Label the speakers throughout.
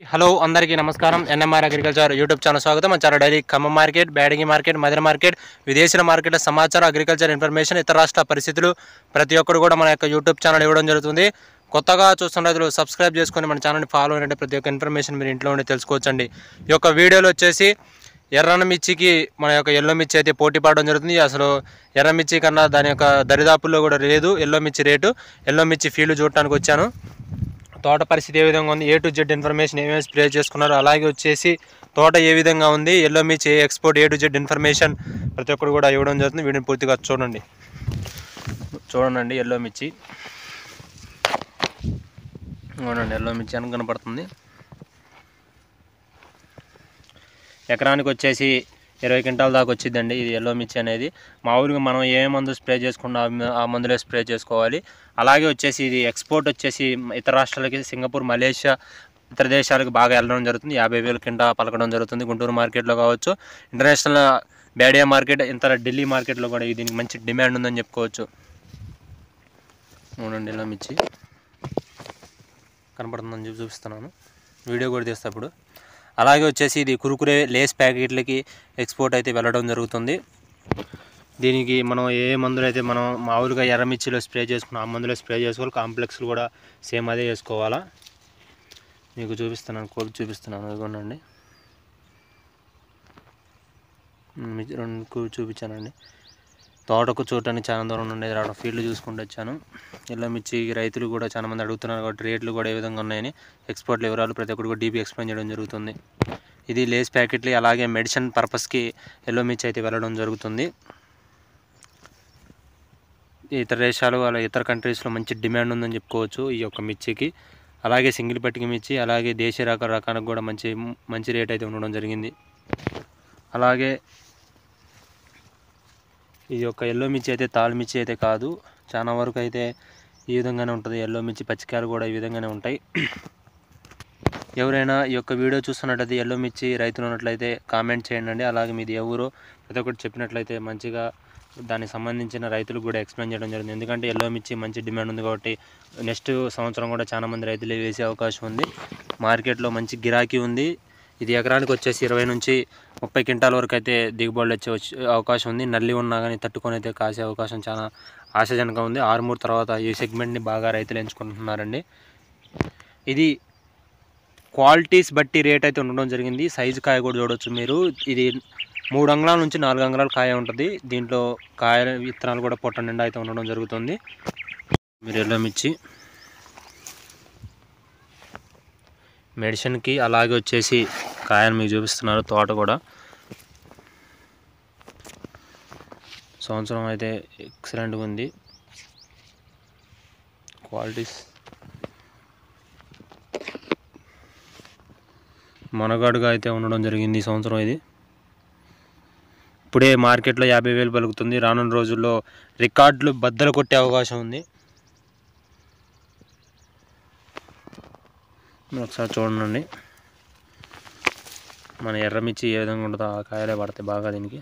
Speaker 1: hello అందరికీ నమస్కారం NMR agriculture YouTube channel స్వాగతం మన channel daily Khammam market Byadgi market Madhira market విదేశీల మార్కెట్ల సమాచారం అగ్రికల్చర్ ఇన్ఫర్మేషన్ ఇతర రాష్ట్ర పరిస్థితులు ప్రతి ఒక్కరు కూడా మన యొక్క యూట్యూబ్ ఛానల్ ఇవ్వడం జరుగుతుంది కొత్తగా చూస్తున్న రైతులు సబ్స్క్రైబ్ చేసుకొని మన ఛానల్ని ఫాలో అయినట్టు ప్రతి ఒక్క ఇన్ఫర్మేషన్ మీరు ఇంట్లో ఉండి తెలుసుకోవచ్చండి ఈ యొక్క వీడియోలో వచ్చేసి ఎర్రన మిర్చికి మన యొక్క ఎల్లో మిర్చి అయితే పోటీ పడడం జరుగుతుంది అసలు ఎర్ర మిర్చి కన్నా దాని యొక్క దరిదాపుల్లో కూడా లేదు ఎల్లో మిర్చి రేటు ఎల్లో మిర్చి ఫీల్డ్ చూడటానికి వచ్చాను తోట పరిస్థితి ఏ విధంగా ఉంది ఏ టు జెడ్ ఇన్ఫర్మేషన్ ఏమేమి స్ప్రే చేసుకున్నారు అలాగే వచ్చేసి తోట ఏ విధంగా ఉంది ఎల్లో మిర్చి ఏ export A to Z information ప్రతి ఒక్కరు కూడా ఇవ్వడం జరుగుతుంది వీడిని పూర్తిగా చూడండి చూడండి ఎల్లో మిర్చి చూడండి ఎల్లో మిర్చి అని కనపడుతుంది ఎకరానికి వచ్చేసి ఇరవై క్వింటాల దాకా వచ్చిందండి ఇది ఎల్లో మిర్చి అనేది మామూలుగా మనం ఏ మందు స్ప్రే చేసుకున్నా ఆ మ- ఆ మందులే స్ప్రే చేసుకోవాలి అలాగే వచ్చేసి ఇది ఎక్స్పోర్ట్ వచ్చేసి ఇతర రాష్ట్రాలకి సింగపూర్ మలేషియా ఇతర దేశాలకు బాగా వెళ్ళడం జరుగుతుంది యాభై వేల కింద పలకడం జరుగుతుంది గుంటూరు మార్కెట్లో కావచ్చు ఇంటర్నేషనల్ బ్యాడియా మార్కెట్ ఇంత ఢిల్లీ మార్కెట్లో కూడా దీనికి మంచి డిమాండ్ ఉందని చెప్పుకోవచ్చు అవునండి ఎల్లో మిర్చి కనపడుతుందని చెప్పి చూపిస్తున్నాను వీడియో కూడా తీస్తా ఇప్పుడు అలాగే వచ్చేసి ఇది కురుకురే లేస్ ప్యాకెట్లకి ఎక్స్పోర్ట్ అయితే వెళ్ళడం జరుగుతుంది దీనికి మనం ఏ మందులు అయితే మనం మామూలుగా ఎర్రమిర్చిలో స్ప్రే చేసుకున్నాం ఆ మందులో స్ప్రే చేసుకోవాలి కాంప్లెక్స్లు కూడా సేమ్ అదే వేసుకోవాలా మీకు చూపిస్తున్నాను కోపి చూపిస్తున్నాను ఇదిగోనండి ఉమ్, మీకు రెండు కోపి చూపించానండి తోటకు చూడటానికి చాలా దూరం ఉండేది రావడం ఫీల్డ్ చూసుకుంటూ వచ్చాను ఎల్లో మిర్చి రైతులు కూడా చాలా మంది అడుగుతున్నారు కాబట్టి రేట్లు కూడా ఏ విధంగా ఉన్నాయని ఎక్స్పోర్ట్ వివరాలు ప్రతి ఒక్కరు కూడా డీపీ ఎక్స్ప్లెయిన్ చేయడం జరుగుతుంది ఇది లేస్ ప్యాకెట్లు అలాగే మెడిసిన్ పర్పస్కి ఎల్లో మిర్చి అయితే వెళ్ళడం జరుగుతుంది ఇతర దేశాలు అలాగే ఇతర కంట్రీస్లో మంచి డిమాండ్ ఉందని చెప్పుకోవచ్చు ఈ యొక్క మిర్చికి అలాగే సింగిల్ పట్టిక మిర్చి అలాగే దేశీయ రక రకానికి కూడా మంచి మంచి రేట్ అయితే ఉండడం జరిగింది అలాగే ఈ యొక్క ఎల్లో మిర్చి అయితే తాళ్ళు మిర్చి అయితే కాదు చాలా వరకు అయితే ఈ విధంగానే ఉంటుంది ఎల్లో మిర్చి పచ్చికాయలు కూడా ఈ విధంగానే ఉంటాయి ఎవరైనా ఈ యొక్క వీడియో చూస్తున్నట్లయితే ఎల్లో మిర్చి రైతులు ఉన్నట్లయితే కామెంట్ చేయండి అలాగే మీది ఎవరు ప్రతి ఒక్కటి చెప్పినట్లయితే మంచిగా దానికి సంబంధించిన రైతులకు కూడా ఎక్స్ప్లెయిన్ చేయడం జరిగింది ఎందుకంటే ఎల్లో మిర్చి మంచి డిమాండ్ ఉంది కాబట్టి నెక్స్ట్ సంవత్సరం కూడా చాలా మంది రైతులు వేసే అవకాశం ఉంది మార్కెట్లో మంచి గిరాకీ ఉంది ఇది ఎకరానికి వచ్చేసి ఇరవై నుంచి ముప్పై క్వింటాల వరకు అయితే దిగుబడులు వచ్చే వచ్చే అవకాశం ఉంది నల్లి ఉన్నా కానీ తట్టుకొని అయితే కాసే అవకాశం చాలా ఆశాజనకంగా ఉంది ఆరుమూరు తర్వాత ఈ సెగ్మెంట్ని బాగా రైతులు ఎంచుకుంటున్నారండి ఇది క్వాలిటీస్ బట్టి రేట్ అయితే ఉండడం జరిగింది సైజు కాయ కూడా చూడొచ్చు మీరు ఇది మూడు అంగుళాల నుంచి నాలుగు అంగుళాల కాయ ఉంటుంది దీంట్లో కాయ విత్తనాలు కూడా పొట్ట నిండా అయితే ఉండడం జరుగుతుంది మీరు ఎల్లో మిర్చి మెడిసిన్కి అలాగే వచ్చేసి కాయను మీకు చూపిస్తున్నారు తోట కూడా సంవత్సరం అయితే ఎక్సలెంట్గా ఉంది క్వాలిటీస్ మనగాడుగా అయితే ఉండడం జరిగింది ఈ సంవత్సరం ఇది ఇప్పుడే మార్కెట్లో యాభై వేలు పలుకుతుంది రానున్న రోజుల్లో రికార్డులు బద్దలు కొట్టే అవకాశం ఉంది మీరు ఒకసారి చూడండి మన ఎర్రమిర్చి ఏ విధంగా ఉంటుందో ఆ కాయలే పడతాయి బాగా దీనికి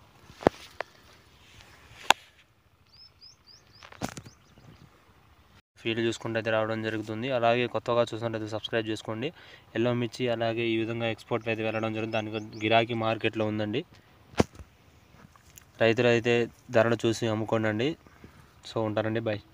Speaker 1: ఫీల్డ్ చూసుకుంటే అయితే రావడం జరుగుతుంది అలాగే కొత్తగా చూసినట్లయితే సబ్స్క్రైబ్ చేసుకోండి ఎల్లో మిర్చి అలాగే ఈ విధంగా ఎక్స్పోర్ట్ అయితే వెళ్ళడం జరుగుతుంది దానికి గిరాకీ మార్కెట్లో ఉందండి రైతులు అయితే ధరలు చూసి అమ్ముకోండి సో ఉంటారండి బాయ్